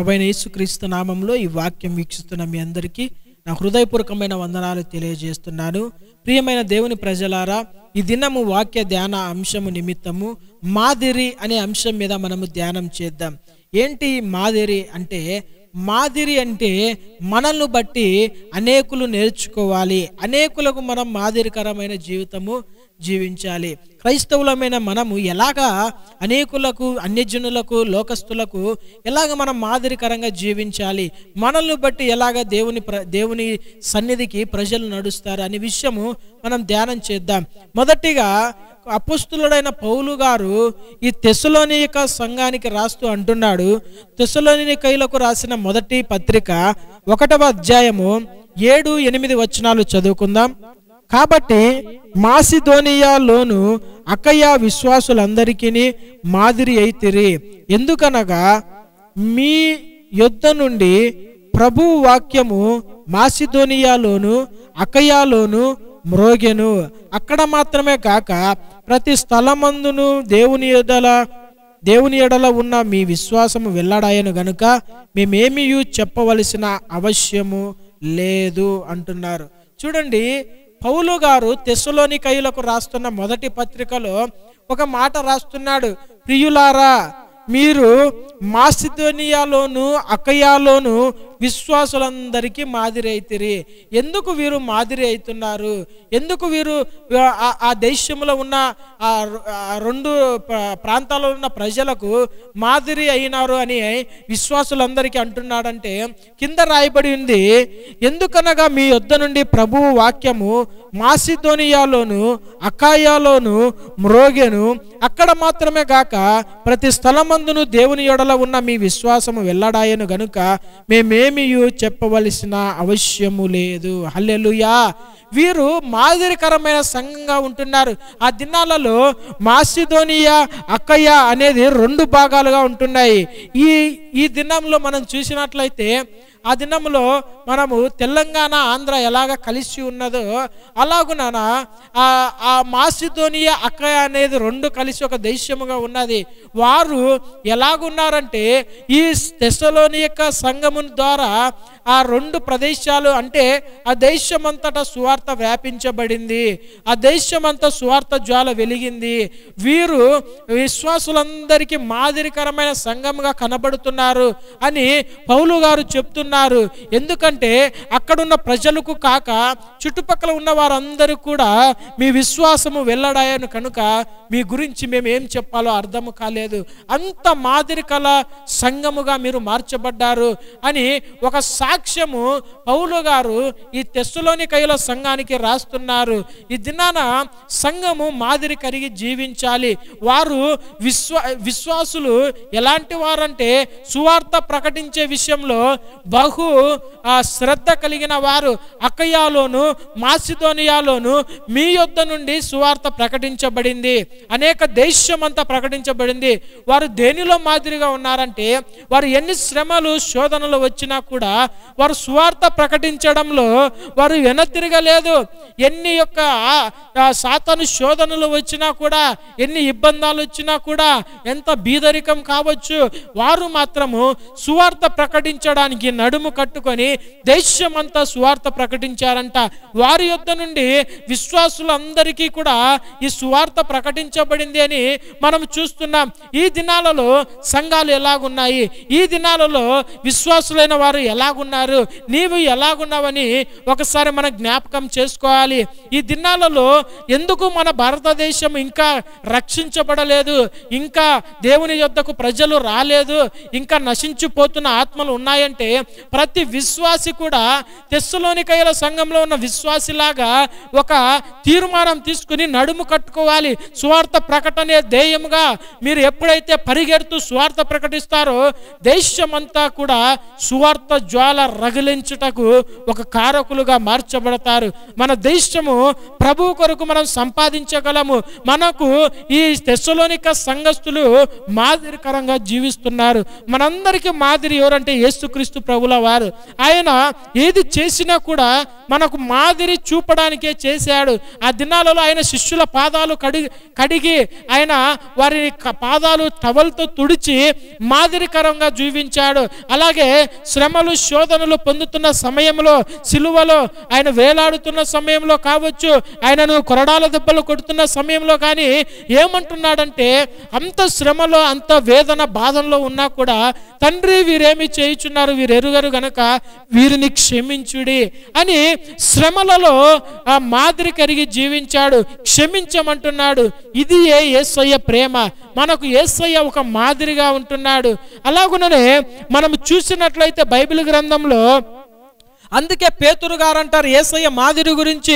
ప్రభు అయిన యేసుక్రీస్తు నామంలో ఈ వాక్యం వీక్షిస్తున్న మీ అందరికీ నా హృదయపూర్వకమైన వందనాలు తెలియజేస్తున్నాను ప్రియమైన దేవుని ప్రజలారా ఈ దినము వాక్య ధ్యాన అంశము నిమిత్తము మాదిరి అనే అంశం మీద మనము ధ్యానం చేద్దాం ఏంటి మాదిరి అంటే మాదిరి అంటే మనల్ని బట్టి అనేకులు నేర్చుకోవాలి అనేకులకు మనం మాదిరికరమైన జీవితము జీవించాలి క్రైస్తవులమైన మనము ఎలాగా అనేకులకు అన్యజనులకు లోకస్తులకు ఎలాగ మనం మాదిరికరంగా జీవించాలి మనల్ని బట్టి ఎలాగ దేవుని ప్ర దేవుని సన్నిధికి ప్రజలు నడుస్తారు అనే విషయము మనం ధ్యానం చేద్దాం మొదటిగా అపుస్తులుడైన పౌలు గారు ఈ తెసలోనిక సంఘానికి రాస్తూ అంటున్నాడు తెసలోనికైలకు రాసిన మొదటి పత్రిక ఒకటవ అధ్యాయము ఏడు ఎనిమిది వచనాలు చదువుకుందాం కాబట్టి మాసిధోనియాలోను అకయ విశ్వాసులందరికీ మాదిరి అయితిరి ఎందుకనగా మీ యొద్ద నుండి ప్రభు వాక్యము మాసిధోనియాలోను అకయాలోను మ్రోగెను అక్కడ మాత్రమే కాక ప్రతి స్థలమందును దేవుని ఎడల దేవుని ఎడల ఉన్న మీ విశ్వాసము వెల్లడాయను గనుక మేమేమీ చెప్పవలసిన అవశ్యము లేదు అంటున్నారు చూడండి పౌలు గారు తెస్సులోని కైలకు రాస్తున్న మొదటి పత్రికలో ఒక మాట రాస్తున్నాడు ప్రియులారా మీరు మాసిధోనియాలోను అకయాలోను విశ్వాసులందరికీ మాదిరి అయితిరి ఎందుకు వీరు మాదిరి అవుతున్నారు ఎందుకు వీరు ఆ- ఆ దేశంలో ఉన్న ఆ ర- ఆ రెండు ప్ర- ప్రాంతాల్లో ఉన్న ప్రజలకు మాదిరి అయినారు అని విశ్వాసులందరికీ అంటున్నాడంటే కింద రాయబడి ఉంది ఎందుకనగా మీ యొద్ద నుండి ప్రభువు వాక్యము మాసిధోనియాలోను అకాయాలోను మ్రోగెను అక్కడ మాత్రమే గాక ప్రతి స్థలమందును దేవుని యొడల ఉన్న మీ విశ్వాసము వెల్లడాయను గనుక మేమేమి చెప్పవలసిన అవశ్యము లేదు హల్లెలూయా వీరు మాదిరికరమైన సంఘంగా ఉంటున్నారు ఆ దినాలలో మాసిధోనియా అక్కయ్య అనేది రెండు భాగాలుగా ఉంటున్నాయి ఈ ఈ దినంలో మనం చూసినట్లయితే ఆ దినంలో మనము తెలంగాణ ఆంధ్ర ఎలాగ కలిసి ఉన్నదో అలాగున ఆ ఆ మాసిధోనియా అక్కయ అనేది రెండు కలిసి ఒక దేశముగా ఉన్నది వారు ఎలాగున్నారంటే ఈ తెసలోని యొక్క సంఘము ద్వారా ఆ రెండు ప్రదేశాలు అంటే ఆ దేశమంతటా సువార్త వ్యాపించబడింది ఆ దేశమంతా సువార్త జ్వాల వెలిగింది వీరు విశ్వాసులందరికీ మాదిరికరమైన సంఘముగా కనబడుతున్నారు అని పౌలు గారు చెప్తున్నారు ఎందుకంటే అక్కడున్న ప్రజలకు కాక చుట్టుపక్కల ఉన్న వారందరూ కూడా మీ విశ్వాసము వెల్లడాయను కనుక మీ గురించి మేము ఏం చెప్పాలో అర్థము కాలేదు అంత మాదిరికల సంఘముగా మీరు మార్చబడ్డారు అని ఒక సాక్ష్యము పౌలు గారు ఈ తెస్సులోని కైల సంఘానికి రాస్తున్నారు ఈ దినాన సంఘము మాదిరి కరిగి జీవించాలి వారు విశ్వా విశ్వాసులు ఎలాంటి వారంటే సువార్త ప్రకటించే విషయంలో బహు ఆ, శ్రద్ధ కలిగిన వారు అకయాలోను మాసిధోనియాలోను మీ యొద్ద నుండి సువార్త ప్రకటించబడింది అనేక దేశమంతా ప్రకటించబడింది వారు దేనిలో మాదిరిగా ఉన్నారంటే వారు ఎన్ని శ్రమలు శోధనలు వచ్చినా కూడా వారు సువార్త ప్రకటించడంలో వారు వెనతిరగలేదు ఎన్ని యొక్క ఆ- ఆ సాతాను శోధనలు వచ్చినా కూడా ఎన్ని ఇబ్బందాలు వచ్చినా కూడా ఎంత బీదరికం కావచ్చు వారు మాత్రము సువార్త ప్రకటించడానికి నడుము కట్టుకొని దేశమంతా సువార్త ప్రకటించారంట వారి యొద్ద నుండి విశ్వాసులందరికీ కూడా ఈ సువార్త ప్రకటించబడింది అని మనం చూస్తున్నాం ఈ దినాలలో సంఘాలు ఎలాగున్నాయి ఈ దినాలలో విశ్వాసులైన వారు ఎలాగున్నారు నీవు ఎలాగున్నావని ఒకసారి మనం జ్ఞాపకం చేసుకోవాలి ఈ దినాలలో ఎందుకు మన భారతదేశం ఇంకా రక్షించబడలేదు ఇంకా దేవుని యొద్దకు ప్రజలు రాలేదు ఇంకా నశించిపోతున్న ఆత్మలు ఉన్నాయంటే ప్రతి విశ్వాసి కూడా తెస్సులోనికైల సంఘంలో ఉన్న విశ్వాసిలాగా ఒక తీర్మానం తీసుకుని నడుము కట్టుకోవాలి స్వార్థ ప్రకటనే ధ్యేయముగా మీరు ఎప్పుడైతే పరిగెడుతూ స్వార్థ ప్రకటిస్తారో దేశమంతా కూడా సువార్త జ్వాల రగిలించుటకు ఒక కారకులుగా మార్చబడతారు మన దేశము ప్రభు కొరకు మనం సంపాదించగలము మనకు ఈ తెస్సలోనిక సంఘస్థులు మాదిరికరంగా జీవిస్తున్నారు మనందరికీ మాదిరి ఎవరంటే యేసుక్రీస్తు ప్రభుల ప్రభుల వారు ఆయన ఏది చేసినా కూడా మనకు మాదిరి చూపడానికే చేశాడు ఆ దినాలలో ఆయన శిష్యుల పాదాలు కడిగి కడిగి ఆయన వారి క- పాదాలు టవల్తో తుడిచి మాదిరికరంగా జీవించాడు అలాగే శ్రమలు శోధనలు పొందుతున్న సమయంలో సిలువలో ఆయన వేలాడుతున్న సమయంలో కావచ్చు ఆయనను కొరడాల దెబ్బలు కొడుతున్న సమయంలో కానీ ఏమంటున్నాడంటే అంత శ్రమలో అంత వేదన బాధల్లో ఉన్నా కూడా తండ్రి వీరేమి చేయుచున్నారు వీరు ఎరుగరు గనక వీరిని క్షమించుడి అని శ్రమలలో ఆ మాదిరి కరిగి జీవించాడు క్షమించమంటున్నాడు ఇది ఏ యేసయ్య ప్రేమ మనకు యేసయ్య ఒక మాదిరిగా ఉంటున్నాడు అలాగుననే మనం చూసినట్లయితే బైబిల్ గ్రంథంలో అందుకే పేతురు గారు అంటారు యేసయ్య మాదిరి గురించి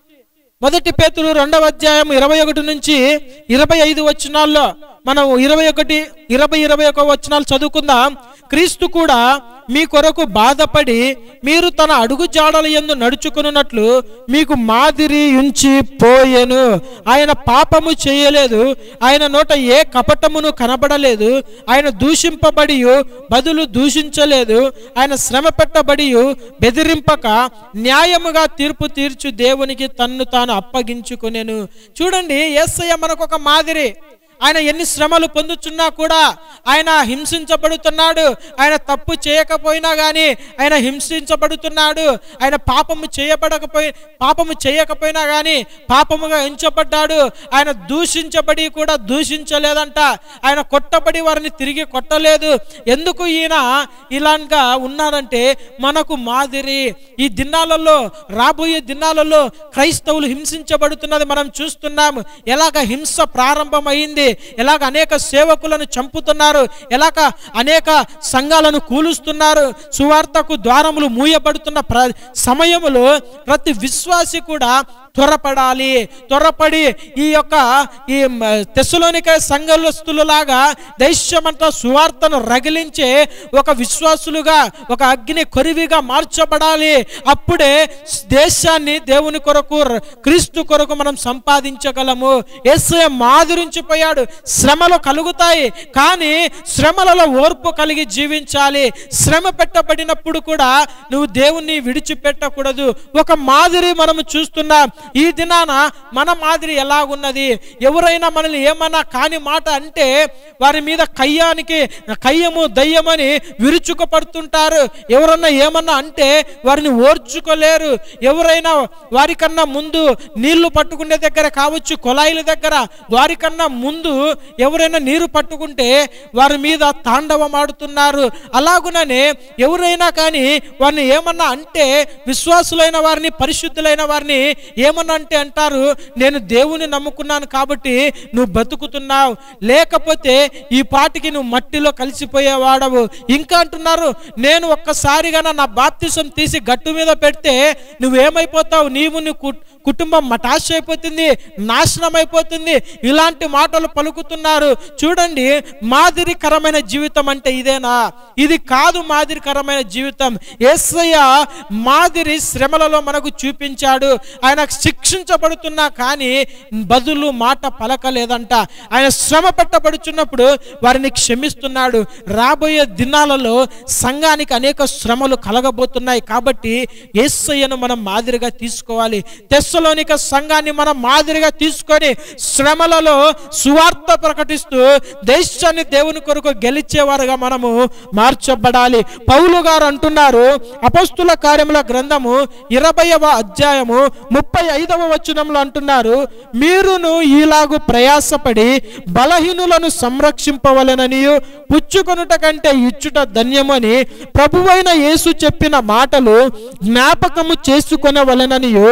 మొదటి పేతురు రెండవ అధ్యాయం ఇరవై ఒకటి నుంచి ఇరవై ఐదు వచనాల్లో మనం ఇరవై ఒకటి ఇరవై ఇరవై ఒక వచనాలు చదువుకుందాం క్రీస్తు కూడా మీ కొరకు బాధపడి మీరు తన అడుగు జాడల ఎందు నడుచుకున్నట్లు మీకు మాదిరి ఉంచి పోయెను ఆయన పాపము చేయలేదు ఆయన నోట ఏ కపటమును కనబడలేదు ఆయన దూషింపబడి బదులు దూషించలేదు ఆయన శ్రమ పెట్టబడి బెదిరింపక న్యాయముగా తీర్పు తీర్చు దేవునికి తన్ను తాను అప్పగించుకునేను చూడండి యేసయ్య మనకు ఒక మాదిరి ఆయన ఎన్ని శ్రమలు పొందుతున్నా కూడా ఆయన హింసించబడుతున్నాడు ఆయన తప్పు చేయకపోయినా కానీ ఆయన హింసించబడుతున్నాడు ఆయన పాపము చేయబడకపోయి పాపము చేయకపోయినా కానీ పాపముగా ఎంచబడ్డాడు ఆయన దూషించబడి కూడా దూషించలేదంట ఆయన కొట్టబడి వారిని తిరిగి కొట్టలేదు ఎందుకు ఈయన ఇలాగా ఉన్నాడంటే మనకు మాదిరి ఈ దినాలలో రాబోయే దినాలలో క్రైస్తవులు హింసించబడుతున్నది మనం చూస్తున్నాము ఎలాగ హింస ప్రారంభమైంది ఎలాగ అనేక సేవకులను చంపుతున్నారు ఎలాగ అనేక సంఘాలను కూలుస్తున్నారు సువార్తకు ద్వారములు మూయబడుతున్న ప్ర సమయములో ప్రతి విశ్వాసి కూడా త్వరపడాలి త్వరపడి ఈ యొక్క ఈ తెస్సులోనిక సంఘస్థులలాగా దైశ్యమంతా సువార్తను రగిలించే ఒక విశ్వాసులుగా ఒక అగ్ని కొరివిగా మార్చబడాలి అప్పుడే దేశాన్ని దేవుని కొరకు ర- క్రీస్తు కొరకు మనం సంపాదించగలము ఎస్ఐ మాదిరించిపోయాడు శ్రమలు కలుగుతాయి కానీ శ్రమలలో ఓర్పు కలిగి జీవించాలి శ్రమ పెట్టబడినప్పుడు కూడా నువ్వు దేవుణ్ణి విడిచిపెట్టకూడదు ఒక మాదిరి మనము చూస్తున్నాం ఈ దినాన మన మాదిరి ఎలాగున్నది ఎవరైనా మనల్ని ఏమన్నా కాని మాట అంటే వారి మీద కయ్యానికి కయ్యము దయ్యమని విరుచుకుపడుతుంటారు ఎవరన్నా ఏమన్నా అంటే వారిని ఓర్చుకోలేరు ఎవరైనా వారికన్నా ముందు నీళ్లు పట్టుకునే దగ్గర కావచ్చు కొలాయిల దగ్గర వారికన్నా ముందు ఎవరైనా నీరు పట్టుకుంటే వారి మీద తాండవం ఆడుతున్నారు అలాగుననే ఎవరైనా కానీ వారిని ఏమన్నా అంటే విశ్వాసులైన వారిని పరిశుద్ధులైన వారిని ఏమన్నా అంటే అంటారు నేను దేవుని నమ్ముకున్నాను కాబట్టి నువ్వు బతుకుతున్నావు లేకపోతే ఈ పాటికి నువ్వు మట్టిలో కలిసిపోయేవాడవు ఇంకా అంటున్నారు నేను ఒక్కసారిగా నా బాప్తిసం తీసి గట్టు మీద పెడితే నువ్వేమైపోతావు నీవు నీ కు- కుటుంబం మటాష్ అయిపోతుంది నాశనం అయిపోతుంది ఇలాంటి మాటలు పలుకుతున్నారు చూడండి మాదిరికరమైన జీవితం అంటే ఇదేనా ఇది కాదు మాదిరికరమైన జీవితం యేసయ్య మాదిరి శ్రమలలో మనకు చూపించాడు ఆయన శిక్షించబడుతున్నా కానీ బదులు మాట పలకలేదంట ఆయన శ్రమ పెట్టబడుచున్నప్పుడు వారిని క్షమిస్తున్నాడు రాబోయే దినాలలో సంఘానికి అనేక శ్రమలు కలగబోతున్నాయి కాబట్టి యేసయ్యను మనం మాదిరిగా తీసుకోవాలి తెస్సలోనిక సంఘాన్ని మనం మాదిరిగా తీసుకొని శ్రమలలో సువార్త ప్రకటిస్తూ దేశాన్ని దేవుని కొరకు గెలిచేవారుగా మనము మార్చబడాలి పౌలు గారు అంటున్నారు అపస్తుల కార్యముల గ్రంథము ఇరవయవ అధ్యాయము ముప్పై ఐదవ వచనంలో అంటున్నారు మీరును ఈలాగు ప్రయాసపడి బలహీనులను సంరక్షింపవలెననియు పుచ్చుకొనుట కంటే ఇచ్చుట ధన్యమని ప్రభువైన యేసు చెప్పిన మాటలు జ్ఞాపకము చేసుకొనవలెననియు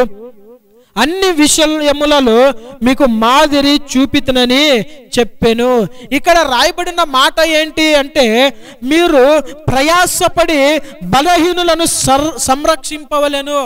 అన్ని విషయములలో మీకు మాదిరి చూపితనని చెప్పాను ఇక్కడ రాయబడిన మాట ఏంటి అంటే మీరు ప్రయాసపడి బలహీనులను సర్ సంరక్షింపవలెను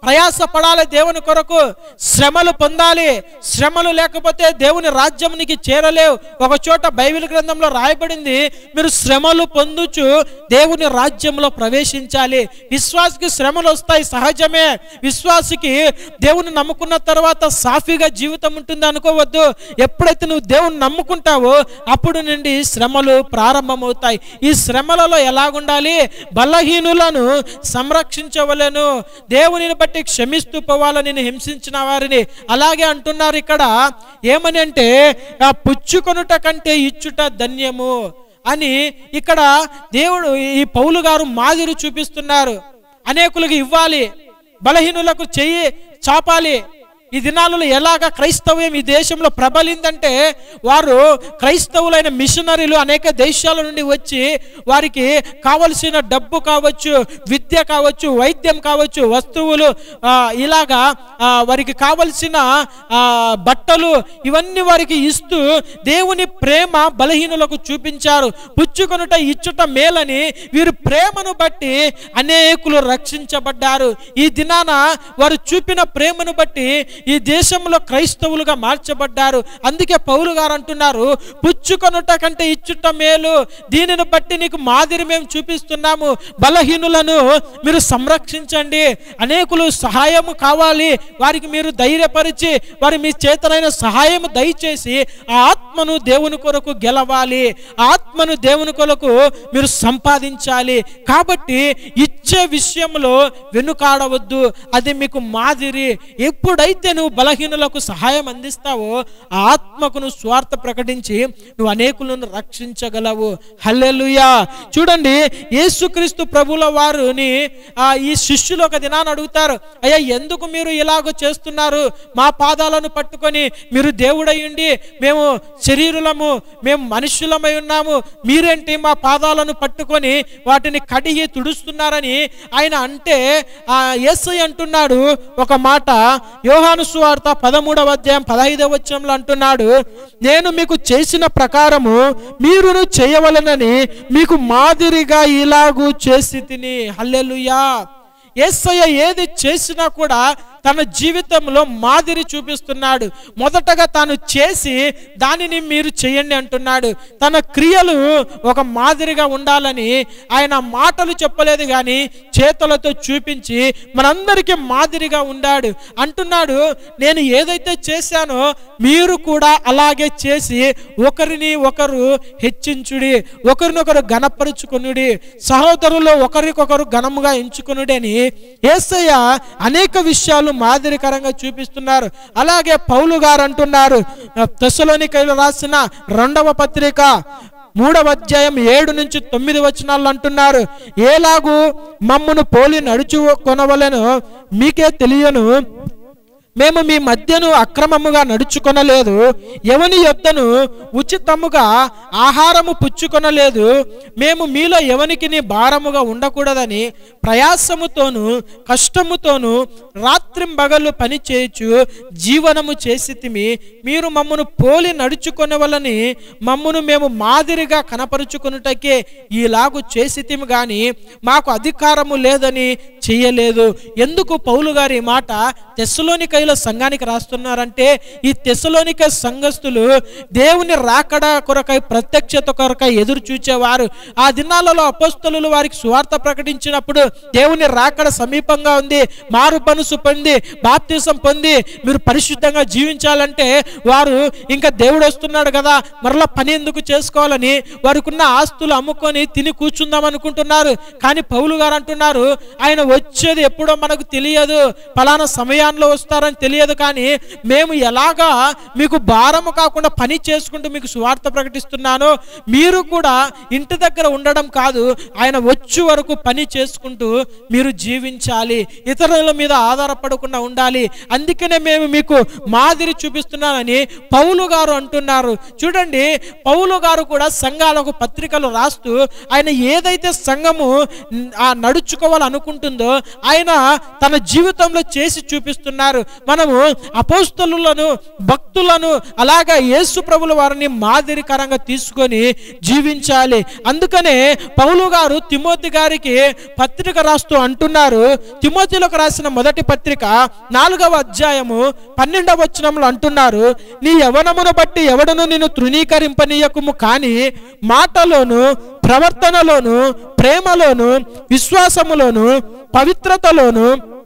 ప్రయాసపడాలి దేవుని కొరకు శ్రమలు పొందాలి శ్రమలు లేకపోతే దేవుని రాజ్యంనికి చేరలేవు ఒక చోట బైబిల్ గ్రంథంలో రాయబడింది మీరు శ్రమలు పొందుచు దేవుని రాజ్యంలో ప్రవేశించాలి విశ్వాసకి శ్రమలు వస్తాయి సహజమే విశ్వాసికి దేవుని నమ్ముకున్న తర్వాత సాఫీగా జీవితం ఉంటుంది అనుకోవద్దు ఎప్పుడైతే నువ్వు దేవుని నమ్ముకుంటావో అప్పుడు నుండి శ్రమలు ప్రారంభమవుతాయి ఈ శ్రమలలో ఎలాగుండాలి బలహీనులను సంరక్షించవలను దేవునిని బట్టి క్షమిస్తూ పోవాలని హింసించిన వారిని అలాగే అంటున్నారు ఇక్కడ ఏమని అంటే ఆ పుచ్చుకొనుట కంటే ఇచ్చుట ధన్యము అని ఇక్కడ దేవుడు ఈ పౌలు గారు మాదిరి చూపిస్తున్నారు అనేకులకు ఇవ్వాలి బలహీనులకు చెయ్యి చాపాలి ఈ దినాలలో ఎలాగ క్రైస్తవ్యం ఈ దేశంలో ప్రబలిందంటే వారు క్రైస్తవులైన మిషనరీలు అనేక దేశాల నుండి వచ్చి వారికి కావలసిన డబ్బు కావచ్చు విద్య కావచ్చు వైద్యం కావచ్చు వస్తువులు ఆ, ఇలాగా ఆ, వారికి కావలసిన ఆ, బట్టలు ఇవన్నీ వారికి ఇస్తూ దేవుని ప్రేమ బలహీనులకు చూపించారు పుచ్చుకొనుట ఇచ్చుట మేలని వీరు ప్రేమను బట్టి అనేకులు రక్షించబడ్డారు ఈ దినాన వారు చూపిన ప్రేమను బట్టి ఈ దేశంలో క్రైస్తవులుగా మార్చబడ్డారు అందుకే పౌలు గారు అంటున్నారు పుచ్చుకొనుట కంటే ఇచ్చుట మేలు దీనిని బట్టి నీకు మాదిరి మేము చూపిస్తున్నాము బలహీనులను మీరు సంరక్షించండి అనేకులు సహాయము కావాలి వారికి మీరు ధైర్యపరిచి వారి మీ చేతనైన సహాయం దయచేసి ఆ ఆత్మను దేవుని కొరకు గెలవాలి ఆ ఆత్మను దేవుని కొరకు మీరు సంపాదించాలి కాబట్టి ఇచ్చే విషయంలో వెనుకాడవద్దు అది మీకు మాదిరి ఎప్పుడైతే నువ్వు బలహీనులకు సహాయం అందిస్తావో ఆ ఆత్మకు నువ్వు స్వార్థ ప్రకటించి నువ్వు అనేకులను రక్షించగలవు హల్లెలూయా చూడండి యేసుక్రీస్తు ప్రభుల వారిని ఆ, ఈ శిష్యులు ఒక దినాన్ని అడుగుతారు అయ్యా ఎందుకు మీరు ఇలాగ చేస్తున్నారు మా పాదాలను పట్టుకొని మీరు దేవుడయ్యండి మేము శరీరులము మేము మనుష్యులమై ఉన్నాము మీరేంటి మా పాదాలను పట్టుకొని వాటిని కడిగి తుడుస్తున్నారని ఆయన అంటే ఆ యేసై అంటున్నాడు ఒక మాట యోహాను సువార్త పదమూడవ అధ్యాయం పదహైదవ వచనంలో అంటున్నాడు నేను మీకు చేసిన ప్రకారము మీరును చేయవలనని మీకు మాదిరిగా ఇలాగూ చేసి తిని హల్లెలూయా యేసయ్య ఏది చేసినా కూడా తన జీవితంలో మాదిరి చూపిస్తున్నాడు మొదటగా తాను చేసి దానిని మీరు చేయండి అంటున్నాడు తన క్రియలు ఒక మాదిరిగా ఉండాలని ఆయన మాటలు చెప్పలేదు కానీ చేతులతో చూపించి మనందరికీ మాదిరిగా ఉండాడు అంటున్నాడు నేను ఏదైతే చేశానో మీరు కూడా అలాగే చేసి ఒకరిని ఒకరు హెచ్చించుడి ఒకరినొకరు గణపరుచుకునుడి సహోదరులు ఒకరికొకరు ఘనముగా ఎంచుకునుడి అని ఏసయ్య అనేక విషయాలు మాదిరికరంగా చూపిస్తున్నారు అలాగే పౌలు గారు అంటున్నారు తెసలోనికైలు రాసిన రెండవ పత్రిక మూడవ అధ్యాయం ఏడు నుంచి తొమ్మిది వచనాలు అంటున్నారు ఏలాగు మమ్మను పోలి నడుచు కొనవలను మీకే తెలియను మేము మీ మధ్యను అక్రమముగా నడుచుకొనలేదు ఎవని యొద్దను ఉచితముగా ఆహారము పుచ్చుకొనలేదు మేము మీలో ఎవనికి భారముగా ఉండకూడదని ప్రయాసముతోను కష్టముతోను రాత్రింబగళ్ళు పని చేయొచ్చు జీవనము చేసి మీరు మమ్మను పోలి నడుచుకొనవలని మమ్మను మేము మాదిరిగా కనపరుచుకొనుటకే ఈలాగు చేసితిమి గాని మాకు అధికారము లేదని చెయ్యలేదు ఎందుకు పౌలు గారి ఈ మాట తెస్సలోనికైల సంఘానికి రాస్తున్నారంటే ఈ తెస్సలోనిక సంఘస్థులు దేవుని రాకడ కొరకై ప్రత్యక్షత కొరకై ఎదురు చూచేవారు ఆ దినాలలో అపస్తులు వారికి సువార్త ప్రకటించినప్పుడు దేవుని రాకడ సమీపంగా ఉంది మారు మనసు పొంది బాప్తీసం పొంది మీరు పరిశుద్ధంగా జీవించాలంటే వారు ఇంకా దేవుడు వస్తున్నాడు కదా మరలా పని ఎందుకు చేసుకోవాలని వారికి ఉన్న ఆస్తులు అమ్ముకొని తిని కూర్చుందాం అనుకుంటున్నారు కానీ పౌలు గారు అంటున్నారు ఆయన వచ్చేది ఎప్పుడో మనకు తెలియదు ఫలానా సమయాల్లో వస్తారని తెలియదు కానీ మేము ఎలాగా మీకు భారము కాకుండా పని చేసుకుంటూ మీకు సువార్త ప్రకటిస్తున్నాను మీరు కూడా ఇంటి దగ్గర ఉండడం కాదు ఆయన వచ్చే వరకు పని చేసుకుంటూ మీరు జీవించాలి ఇతరుల మీద ఆధారపడకుండా ఉండాలి అందుకనే మేము మీకు మాదిరి చూపిస్తున్నానని పౌలు గారు అంటున్నారు చూడండి పౌలు గారు కూడా సంఘాలకు పత్రికలు రాస్తూ ఆయన ఏదైతే సంఘము న్- ఆ నడుచుకోవాలనుకుంటుందో ఆయన తన జీవితంలో చేసి చూపిస్తున్నారు మనము అపోస్తలులను భక్తులను అలాగా యేసు ప్రభుల వారిని మాదిరికరంగా తీసుకొని జీవించాలి అందుకనే పౌలు గారు తిమోతి గారికి పత్రిక రాస్తూ అంటున్నారు తిమోతిలోకి రాసిన మొదటి పత్రిక నాలుగవ అధ్యాయము పన్నెండవ వచనంలో అంటున్నారు నీ యవనమును బట్టి ఎవడను నిన్ను తృణీకరింపనీయకుము కానీ మాటలోను ప్రవర్తనలోను ప్రేమలోను విశ్వాసములోను పవిత్రతలోను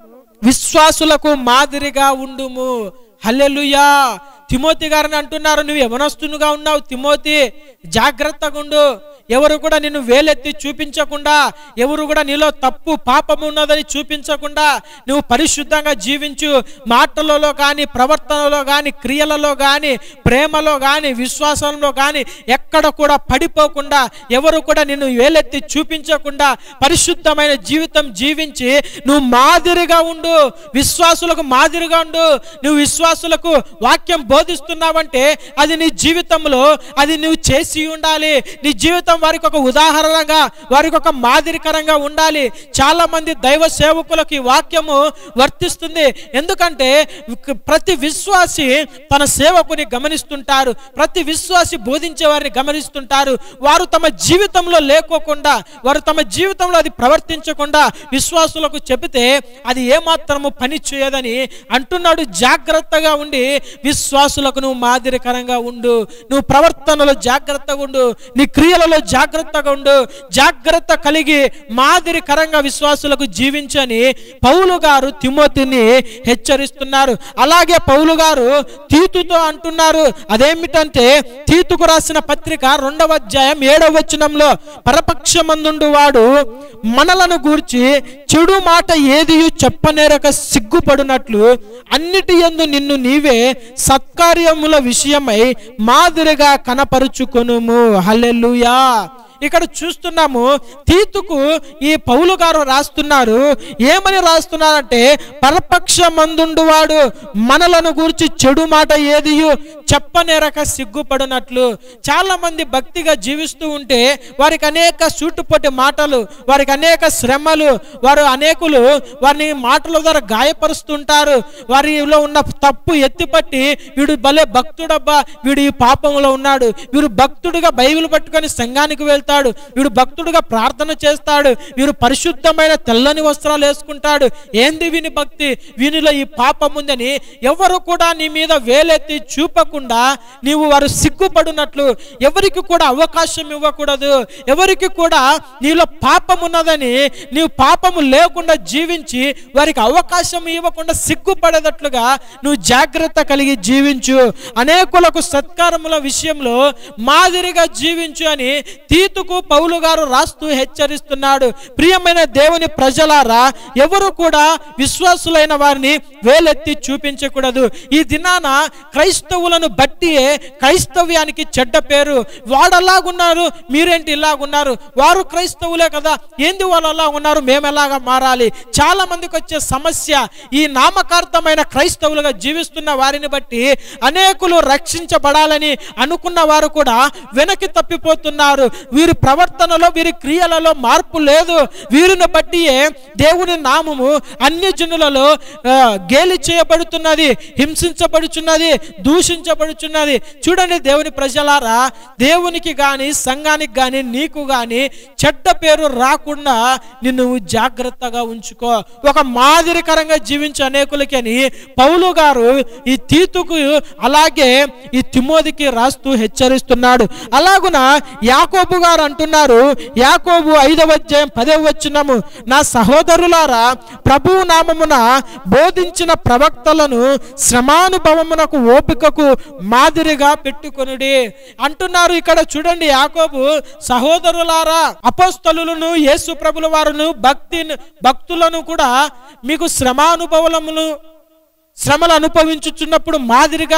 విశ్వాసులకు మాదిరిగా ఉండుము హల్లెలూయా తిమోతి గారిని అంటున్నారు నువ్వు యవనస్తునుగా ఉన్నావు తిమోతి జాగ్రత్తగా ఉండు ఎవరు కూడా నిన్ను వేలెత్తి చూపించకుండా ఎవరు కూడా నీలో తప్పు పాపం ఉన్నదని చూపించకుండా నువ్వు పరిశుద్ధంగా జీవించు మాటలలో కానీ ప్రవర్తనలో కానీ క్రియలలో కానీ ప్రేమలో కానీ విశ్వాసంలో కానీ ఎక్కడ కూడా పడిపోకుండా ఎవరు కూడా నిన్ను వేలెత్తి చూపించకుండా పరిశుద్ధమైన జీవితం జీవించి నువ్వు మాదిరిగా ఉండు విశ్వాసులకు మాదిరిగా ఉండు నువ్వు విశ్వాసులకు వాక్యం బోధిస్తున్నావంటే అది నీ జీవితంలో అది నువ్వు చేసి ఉండాలి నీ జీవితం వారికి ఒక ఉదాహరణగా వారికి ఒక మాదిరికరంగా ఉండాలి చాలా మంది దైవ సేవకులకు ఈ వాక్యము వర్తిస్తుంది ఎందుకంటే ప్రతి విశ్వాసి తన సేవకుని గమనిస్తుంటారు ప్రతి విశ్వాసి బోధించే వారిని గమనిస్తుంటారు వారు తమ జీవితంలో లేకోకుండా వారు తమ జీవితంలో అది ప్రవర్తించకుండా విశ్వాసులకు చెబితే అది ఏమాత్రము పని చేయదని అంటున్నాడు జాగ్రత్తగా ఉండి విశ్వాసులకు నువ్వు మాదిరికరంగా ఉండు నువ్వు ప్రవర్తనలో జాగ్రత్తగా ఉండు నీ క్రియలలో జాగ్రత్తగా ఉండు జాగ్రత్త కలిగి మాదిరికరంగా విశ్వాసులకు జీవించని పౌలు గారు తిమోతిని హెచ్చరిస్తున్నారు అలాగే పౌలు గారు తీతుతో అంటున్నారు అదేమిటంటే తీతుకు రాసిన పత్రిక రెండవ అధ్యాయం ఏడవ వచనంలో పరపక్షమందుండు వాడు మనలను గూర్చి చెడు మాట ఏది చెప్పనేరక సిగ్గుపడినట్లు అన్నిటి యందు నిన్ను నీవే సత్కార్యముల విషయమై మాదిరిగా కనపరుచుకొనుము హల్లెలూయా ఇక్కడ చూస్తున్నాము తీతుకు ఈ పౌలు గారు రాస్తున్నారు ఏమని రాస్తున్నారంటే పరపక్షమందుండు వాడు మనలను గురించి చెడు మాట ఏది చెప్పనేరక సిగ్గుపడినట్లు చాలా మంది భక్తిగా జీవిస్తూ ఉంటే వారికి అనేక సూటుపొట్టి మాటలు వారికి అనేక శ్రమలు వారు అనేకులు వారిని మాటల ద్వారా గాయపరుస్తుంటారు వారిలో ఉన్న తప్పు ఎత్తిపట్టి వీడు భలే భక్తుడబ్బా వీడు ఈ పాపంలో ఉన్నాడు వీడు భక్తుడిగా బైబిల్ పట్టుకొని సంఘానికి వెళ్తాడు వీడు భక్తుడిగా ప్రార్థన చేస్తాడు వీడు పరిశుద్ధమైన తెల్లని వస్త్రాలు వేసుకుంటాడు ఏంది వీని భక్తి వీనిలో ఈ పాపం ఉందని ఎవరు కూడా నీ మీద వేలెత్తి చూపకుండా నీవు వారు సిగ్గుపడినట్లు ఎవరికి కూడా అవకాశం ఇవ్వకూడదు ఎవరికి కూడా నీలో పాపం ఉన్నదని నీవు పాపము లేకుండా జీవించి వారికి అవకాశం ఇవ్వకుండా సిగ్గుపడేటట్లుగా నువ్వు జాగ్రత్త కలిగి జీవించు అనేకులకు సత్కారముల విషయంలో మాదిరిగా జీవించు అని తీతుకు పౌలు గారు రాస్తూ హెచ్చరిస్తున్నాడు ప్రియమైన దేవుని ప్రజలారా ఎవరు కూడా విశ్వాసులైన వారిని వేలెత్తి చూపించకూడదు ఈ దినాన క్రైస్తవులను బట్టి క్రైస్తవ్యానికి చెడ్డ పేరు వాడలాగున్నారు మీరేంటి ఇలాగున్నారు వారు క్రైస్తవులే కదా ఏంది వాళ్ళు అలా ఉన్నారు మేము ఎలాగా మారాలి చాలా మందికి వచ్చే సమస్య ఈ నామకార్థమైన క్రైస్తవులుగా జీవిస్తున్న వారిని బట్టి అనేకులు రక్షించబడాలని అనుకున్న వారు కూడా వెనక్కి తప్పిపోతున్నారు వీరి ప్రవర్తనలో వీరి క్రియలలో మార్పు లేదు వీరిని బట్టియే దేవుని నామము అన్య జనులలో ఆ, గేలి చేయబడుతున్నది హింసించబడుచున్నది దూషించబడుచున్నది చూడండి దేవుని ప్రజలారా దేవునికి గాని సంఘానికి గాని నీకు గాని చెడ్డ పేరు రాకుండా నిన్ను జాగ్రత్తగా ఉంచుకో ఒక మాదిరికరంగా జీవించే అనేకులకి అని పౌలు గారు ఈ తీతుకు అలాగే ఈ తిమోదికి రాస్తూ హెచ్చరిస్తున్నాడు అలాగున యాకోబు గారు అంటున్నారు యాకోబు ఐదవ అధ్యాయం పదవ వచ్చినము నా సహోదరులారా ప్రభువు నామమున బోధించిన ప్రవక్తలను శ్రమానుభవమునకు ఓపికకు మాదిరిగా పెట్టుకొనుడి అంటున్నారు ఇక్కడ చూడండి యాకోబు సహోదరులారా అపోస్తలులను యేసు ప్రభుల వారును భక్తి భక్తులను కూడా మీకు శ్రమానుభవములు శ్రమలు అనుభవించుచున్నప్పుడు మాదిరిగా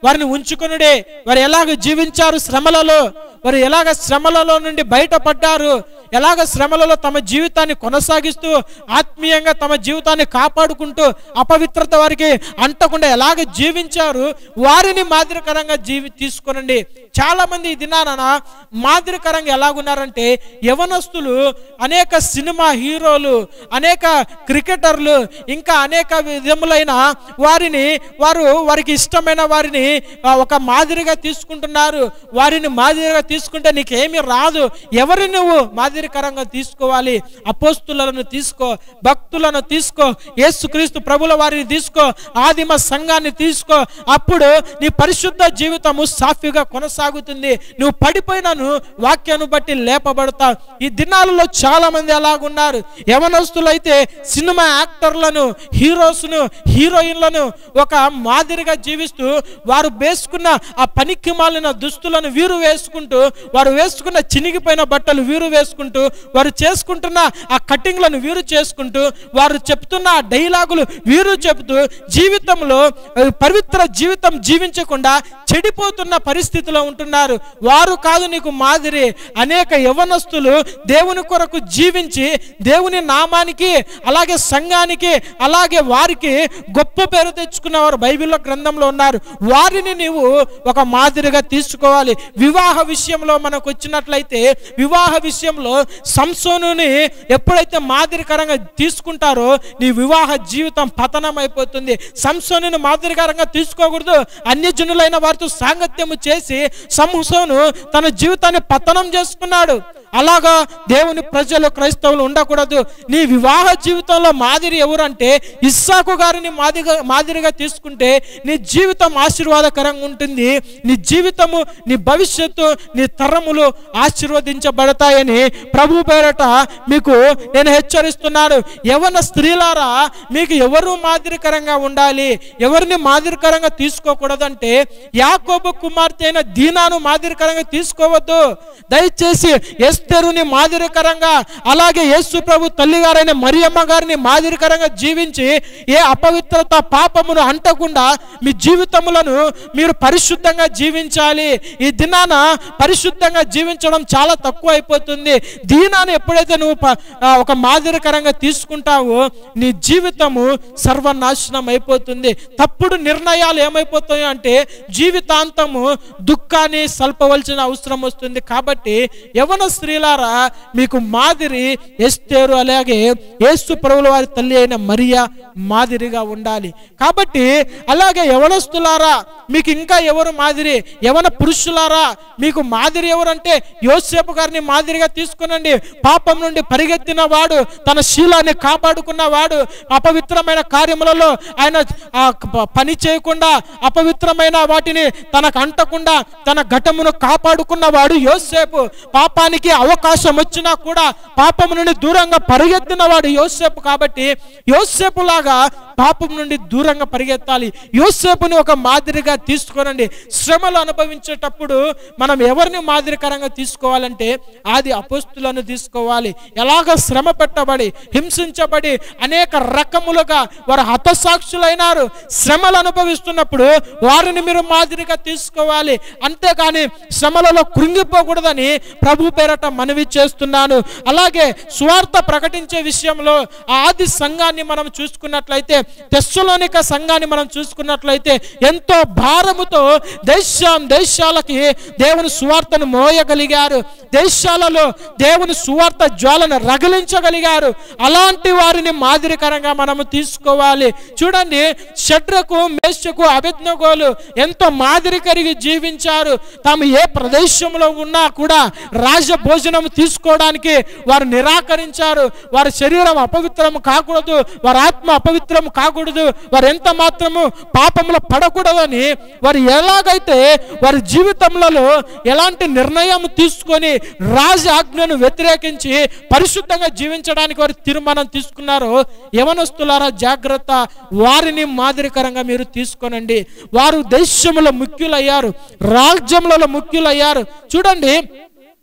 వారిని ఉంచుకొనుడే వారు ఎలాగ జీవించారు శ్రమలలో వారు ఎలాగ శ్రమలలో నుండి బయటపడ్డారు ఎలాగ శ్రమలలో తమ జీవితాన్ని కొనసాగిస్తూ ఆత్మీయంగా తమ జీవితాన్ని కాపాడుకుంటూ అపవిత్రత వారికి అంటకుండా ఎలాగ జీవించారు వారిని మాదిరికరంగా జీవి తీసుకునండి చాలా మంది ఈ దినాన మాదిరికరంగా ఎలాగున్నారంటే యవనస్తులు అనేక సినిమా హీరోలు అనేక క్రికెటర్లు ఇంకా అనేక విధములైన వారిని వారు వారికి ఇష్టమైన వారిని ఆ, ఒక మాదిరిగా తీసుకుంటున్నారు వారిని మాదిరిగా తీసుకుంటే నీకేమీ రాదు ఎవరిని నువ్వు మాదిరికరంగా తీసుకోవాలి అపోస్తులను తీసుకో భక్తులను తీసుకో యేసుక్రీస్తు ప్రభుల వారిని తీసుకో ఆదిమ సంఘాన్ని తీసుకో అప్పుడు నీ పరిశుద్ధ జీవితము సాఫీగా కొనసాగుతుంది నువ్వు పడిపోయినను వాక్యాన్ని బట్టి లేపబడతావు ఈ దినాలలో చాలా మంది అలాగున్నారు యవనస్తులైతే సినిమా యాక్టర్లను హీరోస్ను హీరోయిన్లను ఒక మాదిరిగా జీవిస్తూ వారు వేసుకున్న ఆ పనికి మాలిన దుస్తులను వీరు వేసుకుంటూ వారు వేసుకున్న చినిగిపోయిన బట్టలు వీరు వేసుకుంటూ వారు చేసుకుంటున్న ఆ కటింగ్లను వీరు చేసుకుంటూ వారు చెప్తున్న ఆ డైలాగులు వీరు చెబుతూ జీవితంలో ఆ, పవిత్ర జీవితం జీవించకుండా చెడిపోతున్న పరిస్థితిలో ఉంటున్నారు వారు కాదు నీకు మాదిరి అనేక యవనస్తులు దేవుని కొరకు జీవించి దేవుని నామానికి అలాగే సంఘానికి అలాగే వారికి గొప్ప పేరు తెచ్చుకున్నవారు బైబిల్లో గ్రంథంలో ఉన్నారు వారిని నీవు ఒక మాదిరిగా తీసుకోవాలి వివాహ విషయంలో మనకు వచ్చినట్లయితే వివాహ విషయంలో సంసోనుని ఎప్పుడైతే మాదిరికరంగా తీసుకుంటారో నీ వివాహ జీవితం పతనం అయిపోతుంది సంసోనుని మాదిరికరంగా తీసుకోకూడదు అన్యజనులైన వారితో సాంగత్యము చేసి సంసోను తన జీవితాన్ని పతనం చేసుకున్నాడు అలాగా దేవుని ప్రజలు క్రైస్తవులు ఉండకూడదు నీ వివాహ జీవితంలో మాదిరి ఎవరంటే ఇస్సాకు గారిని మాదిరిగా మాదిరిగా తీసుకుంటే నీ జీవితం ఆశీర్వాదకరంగా ఉంటుంది నీ జీవితము నీ భవిష్యత్తు నీ తరములు ఆశీర్వదించబడతాయని ప్రభు పేరట మీకు నేను హెచ్చరిస్తున్నాను యవన స్త్రీలారా మీకు ఎవరు మాదిరికరంగా ఉండాలి ఎవరిని మాదిరికరంగా తీసుకోకూడదంటే యాకోబు కుమార్తె అయిన దీనాను మాదిరికరంగా తీసుకోవద్దు దయచేసి ఎస్తెరుని మాదిరికరంగా అలాగే యేసు ప్రభు తల్లిగారైన మరియమ్మ గారిని మాదిరికరంగా జీవించి ఏ అపవిత్రత పాపమును అంటకుండా మీ జీవితములను మీరు పరిశుద్ధంగా జీవించాలి ఈ దినాన పరిశుద్ధంగా జీవించడం చాలా తక్కువ అయిపోతుంది దీనాన్ని ఎప్పుడైతే నువ్వు ప- ఆ, ఒక మాదిరికరంగా తీసుకుంటావో నీ జీవితము సర్వనాశనం అయిపోతుంది తప్పుడు నిర్ణయాలు ఏమైపోతాయి అంటే జీవితాంతము దుఃఖాన్ని సల్పవలసిన అవసరం వస్తుంది కాబట్టి యవన స్త్రీలారా మీకు మాదిరి ఎస్తేరు అలాగే యేసు ప్రభుల వారి తల్లి అయిన మరియా మాదిరిగా ఉండాలి కాబట్టి అలాగే యవనస్తులారా మీకు ఇంకా ఎవరు మాదిరి యవన పురుషులారా మీకు మాదిరి ఎవరంటే యోసేపు గారిని మాదిరిగా తీసుకునండి పాపం నుండి పరిగెత్తిన వాడు తన శీలాన్ని కాపాడుకున్న వాడు అపవిత్రమైన కార్యములలో ఆయన ఆ ప- పని చేయకుండా అపవిత్రమైన వాటిని తనకు అంటకుండా తన ఘటమును కాపాడుకున్న వాడు యోసేపు పాపానికి అవకాశం వచ్చినా కూడా పాపం నుండి దూరంగా పరిగెత్తిన వాడు యోసేపు కాబట్టి యోసేపు లాగా పాపం నుండి దూరంగా పరిగెత్తాలి యోసేపుని ఒక మాదిరిగా తీసుకోనండి శ్రమలు అనుభవించేటప్పుడు మనం ఎవరిని మాదిరికరంగా తీసుకోవాలంటే ఆది అపోస్తులను తీసుకోవాలి ఎలాగ శ్రమ పెట్టబడి హింసించబడి అనేక రకములుగా వారు హతసాక్షులైనారు శ్రమలు అనుభవిస్తున్నప్పుడు వారిని మీరు మాదిరిగా తీసుకోవాలి అంతేకాని శ్రమలలో కృంగిపోకూడదని ప్రభు పేరట మనవి చేస్తున్నాను అలాగే స్వార్థ ప్రకటించే విషయంలో ఆ ఆది సంఘాన్ని మనం చూసుకున్నట్లయితే తెస్సులోనిక సంఘాన్ని మనం చూసుకున్నట్లయితే ఎంతో భారముతో దేశం దేశాలకి దేవుని సువార్తను మోయగలిగారు దేశాలలో దేవుని సువార్త జ్వాలను రగిలించగలిగారు అలాంటి వారిని మాదిరికరంగా మనము తీసుకోవాలి చూడండి షడ్రకు మేషకు అభిజ్ఞగోలు ఎంతో మాదిరి కలిగి జీవించారు తాము ఏ ప్రదేశంలో ఉన్నా కూడా రాజ భోజనం తీసుకోవడానికి వారు నిరాకరించారు వారి శరీరం అపవిత్రం కాకూడదు వారి ఆత్మ అపవిత్రం కాకూడదు వారు ఎంత మాత్రము పాపంలో పడకూడదని వారు ఎలాగైతే వారి జీవితంలో ఎలాంటి నిర్ణయం తీసుకొని రాజ ఆజ్ఞను వ్యతిరేకించి పరిశుద్ధంగా జీవించడానికి వారు తీర్మానం తీసుకున్నారో యవనస్తులారా జాగ్రత్త వారిని మాదిరికరంగా మీరు తీసుకోనండి వారు దేశంలో ముఖ్యులయ్యారు రాజ్యములలో ముఖ్యులయ్యారు చూడండి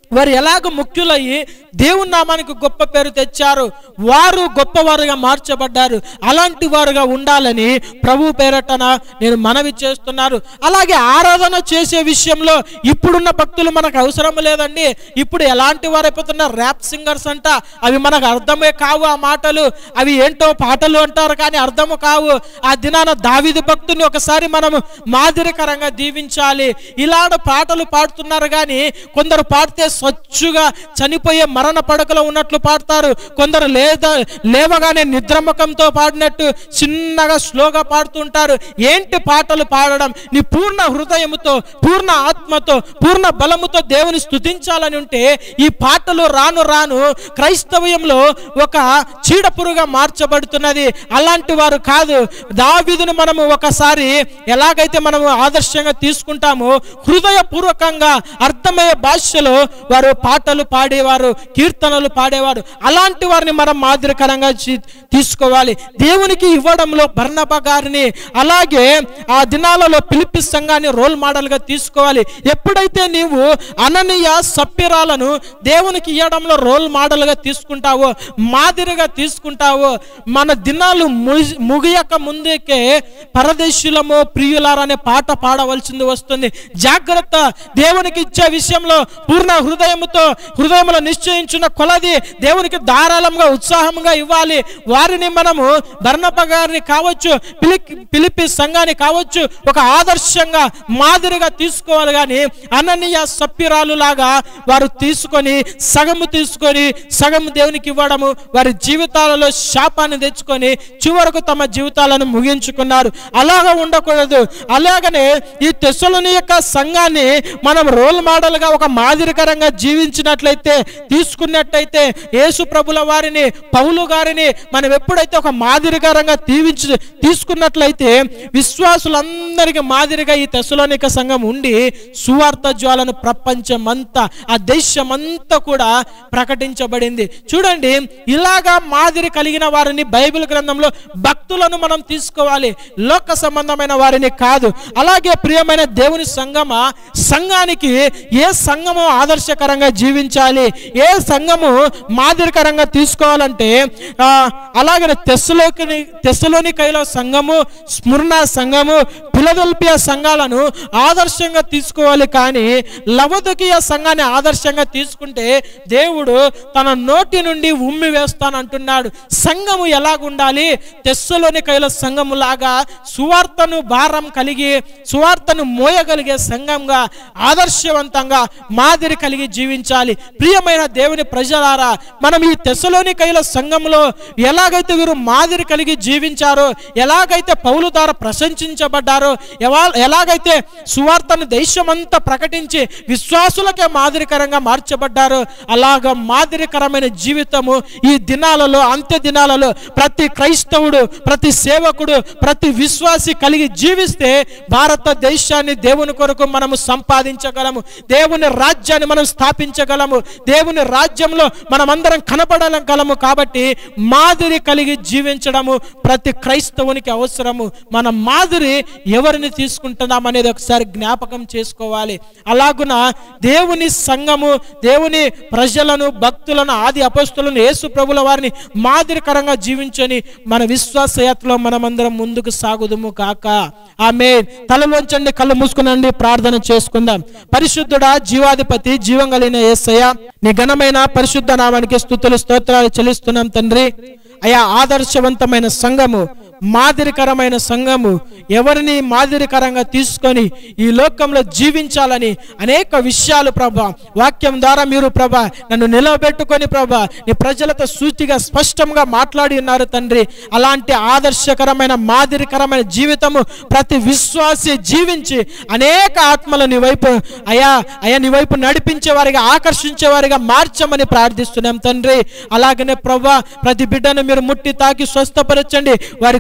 వారు ఎలాగ ముఖ్యులయ్యి దేవుని నామానికి గొప్ప పేరు తెచ్చారు వారు గొప్పవారుగా మార్చబడ్డారు అలాంటి వారుగా ఉండాలని ప్రభు పేరటన నేను మనవి చేస్తున్నారు అలాగే ఆరాధన చేసే విషయంలో ఇప్పుడున్న భక్తులు మనకు అవసరం లేదండి ఇప్పుడు ఎలాంటి వారు అయిపోతున్నారు ర్యాప్ సింగర్స్ అంట అవి మనకు అర్థమే కావు ఆ మాటలు అవి ఏంటో పాటలు అంటారు కానీ అర్థము కావు ఆ దినాన దావిది భక్తుని ఒకసారి మనము మాదిరికరంగా దీవించాలి ఇలాంటి పాటలు పాడుతున్నారు కానీ కొందరు పాడితే స్వచ్ఛగా చనిపోయే మరణ పడకలో ఉన్నట్లు పాడతారు కొందరు లేదా లేవగానే నిద్రముఖంతో పాడినట్టు చిన్నగా స్లోగా పాడుతుంటారు ఏంటి పాటలు పాడడం నీ పూర్ణ హృదయముతో పూర్ణ ఆత్మతో పూర్ణ బలముతో దేవుని స్తుతించాలని ఉంటే ఈ పాటలు రాను రాను క్రైస్తవ్యంలో ఒక చీడపురుగా మార్చబడుతున్నది అలాంటి వారు కాదు దావీదును మనము ఒకసారి ఎలాగైతే మనము ఆదర్శంగా తీసుకుంటామో హృదయపూర్వకంగా అర్థమయ్యే భాషలో వారు పాటలు పాడేవారు కీర్తనలు పాడేవారు అలాంటి వారిని మనం మాదిరికరంగా చీ- తీసుకోవాలి దేవునికి ఇవ్వడంలో బర్ణబ గారిని అలాగే ఆ దినాలలో పిలిపి సంఘాన్ని రోల్ మోడల్గా తీసుకోవాలి ఎప్పుడైతే నీవు అననీయ సప్పిరాలను దేవునికి ఇవ్వడంలో రోల్ మోడల్గా తీసుకుంటావో మాదిరిగా తీసుకుంటావో మన దినాలు ముగి- ముగియక ముందుకే పరదేశులము ప్రియులారా అనే పాట పాడవలసింది వస్తుంది జాగ్రత్త దేవునికి ఇచ్చే విషయంలో పూర్ణ హృదయముతో హృదయంలో నిశ్చయించిన కొలది దేవునికి ధారాళంగా ఉత్సాహంగా ఇవ్వాలి వారిని మనము బర్ణప్ప గారిని కావచ్చు పిలి పిలిపి సంఘాన్ని కావచ్చు ఒక ఆదర్శంగా మాదిరిగా తీసుకోవాలి కానీ అననీయ సప్పిరాలు లాగా వారు తీసుకొని సగము తీసుకొని సగము దేవునికి ఇవ్వడము వారి జీవితాలలో శాపాన్ని తెచ్చుకొని చివరకు తమ జీవితాలను ముగించుకున్నారు అలాగా ఉండకూడదు అలాగనే ఈ తెస్సలోని యొక్క సంఘాన్ని మనం రోల్ మోడల్గా ఒక మాదిరికరంగా జీవించినట్లయితే తీసుకున్నట్టయితే యేసు ప్రభుల వారిని పౌలు గారిని మనం ఎప్పుడైతే ఒక మాదిరికరంగా తీవించి తీసుకున్నట్లయితే విశ్వాసులందరికీ మాదిరిగా ఈ తెస్సలోనిక సంఘం ఉండి సువార్త జ్వాలను ప్రపంచమంతా ఆ దేశమంతా కూడా ప్రకటించబడింది చూడండి ఇలాగా మాదిరి కలిగిన వారిని బైబిల్ గ్రంథంలో భక్తులను మనం తీసుకోవాలి లోక సంబంధమైన వారిని కాదు అలాగే ప్రియమైన దేవుని సంఘమా సంఘానికి ఏ సంఘము ఆదర్శకరంగా జీవించాలి ఏ సంఘము మాదిరికరంగా తీసుకోవాలంటే ఆ, అలాగే తెస్సులోకి తెస్సులోని కైలో సంఘము స్మరణ సంఘము ఫిలదెల్పియా సంఘాలను ఆదర్శంగా తీసుకోవాలి కానీ లవదకీయ సంఘాన్ని ఆదర్శంగా తీసుకుంటే దేవుడు తన నోటి నుండి ఉమ్మి వేస్తానంటున్నాడు సంఘము ఎలాగుండాలి తెస్సులోని కైల సంఘము లాగా సువార్తను భారం కలిగి సువార్తను మోయగలిగే సంఘంగా ఆదర్శవంతంగా మాదిరి కలిగి జీవించాలి ప్రియమైన దేవుని ప్రజలారా మనం ఈ తెస్సలోని కైల సంఘంలో ఎలాగైతే వీరు మాదిరి కలిగి జీవించారో ఎలాగైతే పౌలు ద్వారా ప్రశంసించబడ్డారో ఎవా- ఎలాగైతే సువార్తను దేశమంతా ప్రకటించి విశ్వాసులకే మాదిరికరంగా మార్చబడ్డారో అలాగ మాదిరికరమైన జీవితము ఈ దినాలలో అంత్య దినాలలో ప్రతి క్రైస్తవుడు ప్రతి సేవకుడు ప్రతి విశ్వాసి కలిగి జీవిస్తే భారతదేశాన్ని దేవుని కొరకు మనము సంపాదించగలము దేవుని రాజ్యాన్ని మనం స్థాపించగలము దేవుని రాజ్యంలో మనమందరం కనపడగలము కాబట్టి మాదిరి కలిగి జీవించడము ప్రతి క్రైస్తవునికి అవసరము మన మాదిరి ఎవరిని తీసుకుంటున్నాం అనేది ఒకసారి జ్ఞాపకం చేసుకోవాలి అలాగున దేవుని సంఘము దేవుని ప్రజలను భక్తులను ఆది అపస్తులను యేసు ప్రభుల వారిని మాదిరికరంగా జీవించని మన విశ్వాస యాత్రలో మనమందరం ముందుకు సాగుదుము కాక ఆమె తలలోంచండి కళ్ళు మూసుకునండి ప్రార్థన చేసుకుందాం పరిశుద్ధుడా జీవాధిపతి జీవం కలిగిన యేసయ్య నీ ఘనమైన పరిశుద్ధ నామానికి స్థుతులు స్తోత్రాలు చెల్లిస్తున్నాం తండ్రి అయా ఆదర్శవంతమైన సంఘము మాదిరికరమైన సంఘము ఎవరిని మాదిరికరంగా తీసుకొని ఈ లోకంలో జీవించాలని అనేక విషయాలు ప్రభా వాక్యం ద్వారా మీరు ప్రభా నన్ను నిలబెట్టుకొని ప్రభా నీ ప్రజలతో సూచిగా స్పష్టంగా మాట్లాడి ఉన్నారు తండ్రి అలాంటి ఆదర్శకరమైన మాదిరికరమైన జీవితము ప్రతి విశ్వాసి జీవించి అనేక ఆత్మల నీ వైపు అయా అయా నీ వైపు నడిపించే వారిగా ఆకర్షించే వారిగా మార్చమని ప్రార్థిస్తున్నాం తండ్రి అలాగనే ప్రభా ప్రతి బిడ్డను మీరు ముట్టి తాకి స్వస్థపరచండి వారి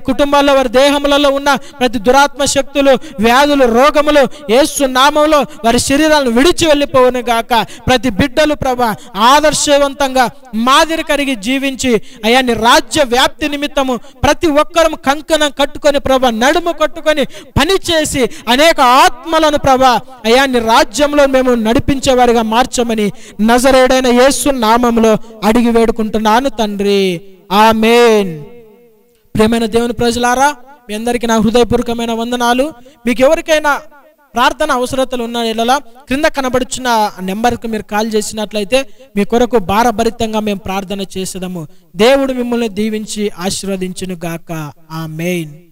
కుటుంబాల్లో వారి దేహములలో ఉన్న ప్రతి దురాత్మ శక్తులు వ్యాధులు రోగములు యేసు నామంలో వారి శరీరాలను విడిచి వెళ్ళిపోవును గాక ప్రతి బిడ్డలు ప్రభా ఆదర్శవంతంగా మాదిరి కరిగి జీవించి అయ్యా నీ రాజ్య వ్యాప్తి నిమిత్తము ప్రతి ఒక్కరం కంకణం కట్టుకొని ప్రభా నడుము కట్టుకొని పని చేసి అనేక ఆత్మలను ప్రభా అయ్యా నీ రాజ్యంలో మేము నడిపించేవారిగా మార్చమని నజరేడైన యేసు నామంలో అడిగి వేడుకుంటున్నాను తండ్రి ఆమేన్ ప్రియమైన దేవుని ప్రజలారా మీ అందరికీ నా హృదయపూర్వకమైన వందనాలు మీకు ఎవరికైనా ప్రార్థన అవసరతలు ఉన్న ఇలా క్రింద కనబడుచున్న నెంబర్కి మీరు కాల్ చేసినట్లయితే మీ కొరకు భారభరితంగా మేము ప్రార్థన చేసేదము దేవుడు మిమ్మల్ని దీవించి ఆశీర్వదించును గాక ఆ మెయిన్